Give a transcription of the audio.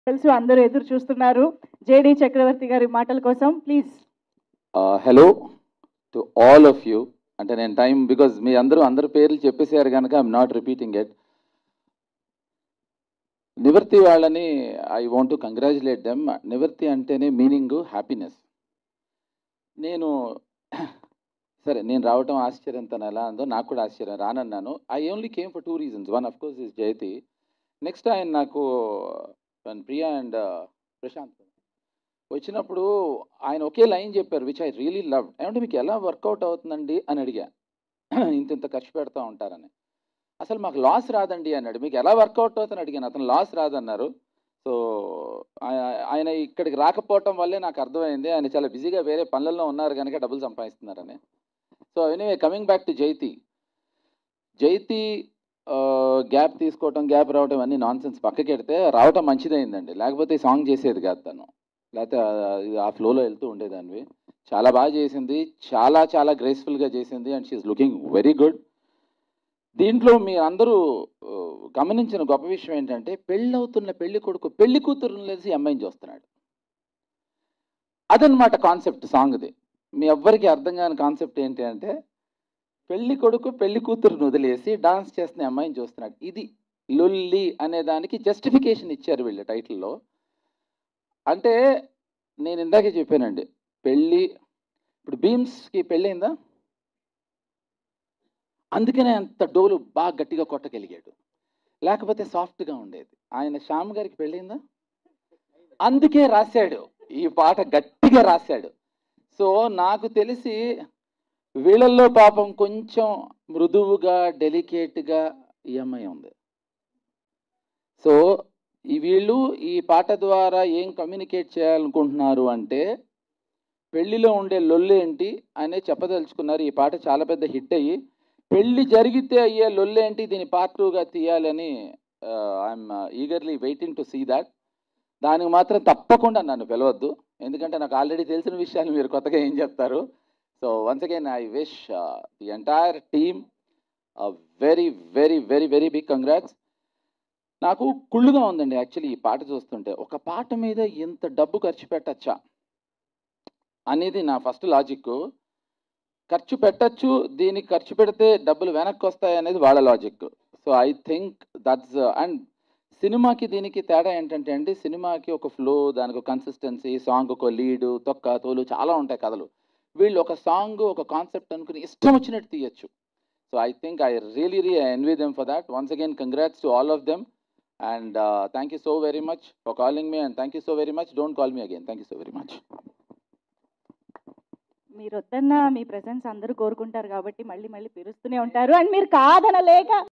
తెలుసు అందరూ ఎదురు చూస్తున్నారు జేడి చక్రవర్తి గారి మాటల కోసం please hello to all of you అంటే నేను టైం బికాజ్ మీ అందరూ అందరి పేర్లు చెప్పేసారు కనుక I'm not repeating it Nivarthi వాళ్ళని I want to congratulate them Nivarthi అంటేనే మీనింగ్ హ్యాపీనెస్ నేను సరే నేను రావటం ఆశ్చర్యం తను ఎలా ఉందో నాకు కూడా ఆశ్చర్యం రానన్నాను I only came for two reasons one of course is Jayathi next ఆయన నాకు ప్రియా అండ్ ప్రశాంత్ వచ్చినప్పుడు ఆయన ఒకే లైన్ చెప్పారు విచ్ ఐ రియలీ లవ్ ఏమంటే మీకు ఎలా వర్కౌట్ అవుతుందండి అని అడిగా ఇంత ఇంత ఖర్చు పెడతా ఉంటారని అసలు మాకు లాస్ రాదండి అన్నాడు మీకు ఎలా వర్కౌట్ అవుతుందని అడిగాను అతను లాస్ రాదన్నారు సో ఆయ- ఆయన ఇక్కడికి రాకపోవటం వల్లే నాకు అర్థమైంది ఆయన చాలా బిజీగా వేరే పనులలో ఉన్నారు కనుక డబ్బులు సంపాదిస్తున్నారని so anyway coming back to Jaithi Jaithi gap తీసుకోవటం గ్యాప్ రావటం అన్నీ నాన్ సెన్స్ పక్కకి పెడితే రావటం మంచిదైందండి లేకపోతే ఈ సాంగ్ చేసేది కాదు తను లేకపోతే ఆ- ఆ ఫ్లోలో వెళ్తూ ఉండేదానివి చాలా బాగా చేసింది చాలా చాలా గ్రేస్ఫుల్గా చేసింది and she's looking very good దీంట్లో మీ అందరూ ఆ, గమనించిన గొప్ప విషయం ఏంటంటే పెళ్ళవుతున్న పెళ్లి కొడుకు పెళ్లి కూతురుని లేసి ఈ అమ్మాయిని చూస్తున్నాడు అదనమాట కాన్సెప్ట్ సాంగ్ది మీ ఎవ్వరికి అర్థం కాని కాన్సెప్ట్ ఏంటి అంటే పెళ్లి కొడుకు పెళ్లి కూతురుని వదిలేసి డాన్స్ చేస్తున్న అమ్మాయిని చూస్తున్నాడు ఇది లొల్లి అనే దానికి జస్టిఫికేషన్ ఇచ్చారు వీళ్ళు టైటిల్లో అంటే నేను ఇందాకే చెప్పానండి పెళ్ళి ఇప్పుడు భీమ్స్కి పెళ్ళయిందా అందుకనే అంత డోలు బాగా గట్టిగా కొట్టగలిగాడు లేకపోతే సాఫ్ట్గా ఉండేది ఆయన శ్యామ్ గారికి పెళ్ళయిందా అందుకే రాశాడు ఈ పాట గట్టిగా రాశాడు సో నాకు తెలిసి వీళ్ళల్లో పాపం కొంచెం మృదువుగా డెలికేట్గా ఈ అమ్మాయి ఉంది సో ఈ వీళ్ళు ఈ పాట ద్వారా ఏం కమ్యూనికేట్ చేయాలనుకుంటున్నారు అంటే పెళ్లిలో ఉండే లొల్లు ఏంటి అనే చెప్పదలుచుకున్నారు ఈ పాట చాలా పెద్ద హిట్ అయ్యి పెళ్లి జరిగితే అయ్యే లొల్లు ఏంటి దీని పార్ట్ టూగా తీయాలని I'm eagerly waiting to see that దానికి మాత్రం తప్పకుండా నన్ను పిలవద్దు ఎందుకంటే నాకు ఆల్రెడీ తెలిసిన విషయాలు మీరు కొత్తగా ఏం చెప్తారు so once again I wish the entire team very very very very big congrats నాకు కుళ్ళుగా ఉందండి యాక్చువల్లీ ఈ పాట చూస్తుంటే ఒక పాట మీద ఇంత డబ్బు ఖర్చు పెట్టచ్చా అనేది నా ఫస్ట్ లాజిక్ ఖర్చు పెట్టచ్చు దీనికి ఖర్చు పెడితే డబ్బులు వెనక్కి వస్తాయి అనేది వాళ్ళ logic so I think that's and సినిమాకి దీనికి తేడా ఏంటంటే అండి సినిమాకి ఒక ఫ్లో దానికి ఒక కన్సిస్టెన్సీ సాంగ్ ఒక లీడు తొక్క తోలు చాలా ఉంటాయి కథలు వీళ్ళు ఒక సాంగ్ ఒక కాన్సెప్ట్ అనుకుని ఇష్టం వచ్చినట్టు తీయచ్చు so I think I really re envy them for that once again congrats to all of them and thank you so very much for calling me and thank you so very much don't call me again thank you so very much మీరు వద్దన్న మీ presence అందరూ కోరుకుంటారు కాబట్టి మళ్ళీ మళ్ళీ పిలుస్తూనే ఉంటారు and మీరు కాదనలేక